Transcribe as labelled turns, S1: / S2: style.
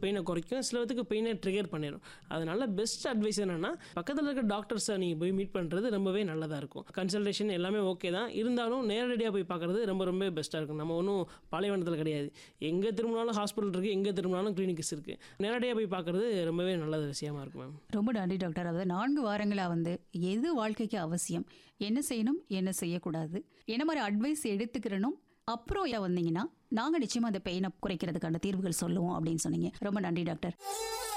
S1: பெயினை குறைக்கும் சிலத்துக்கு பெயினை ட்ரிகர் பண்ணிடும் அதனால பெஸ்ட் அட்வைஸ் என்னன்னா பக்கத்தில் இருக்க டாக்டர்ஸை நீங்கள் போய் மீட் பண்ணுறது ரொம்பவே நல்லதாக இருக்கும் கன்சல்டேஷன் எல்லாமே ஓகே தான் இருந்தாலும் நேரடியாக போய் பார்க்குறது ரொம்ப ரொம்ப பெஸ்ட்டாக இருக்கும் நம்ம ஒன்றும் பாலைவனத்தில் கிடையாது எங்கே திரும்பினாலும் ஹாஸ்பிட்டல் இருக்குது எங்கே திரும்பினாலும் கிளினிக்ஸ் இருக்குது நேரடியாக போய் பார்க்குறது ரொம்பவே நல்ல விஷயமா இருக்கும் மேம்
S2: ரொம்ப நன்றி டாக்டர் அதாவது நான்கு வாரங்களா வந்து எது வாழ்க்கைக்கு அவசியம் என்ன செய்யணும் என்ன செய்யக்கூடாது என்ன மாதிரி அட்வைஸ் எடுத்துக்கிறனும் அப்புறம் ஏன் வந்தீங்கன்னா நாங்கள் நிச்சயமாக அந்த பெயினை குறைக்கிறதுக்கான தீர்வுகள் சொல்லுவோம் அப்படின்னு சொன்னீங்க ரொம்ப நன்றி டாக்டர்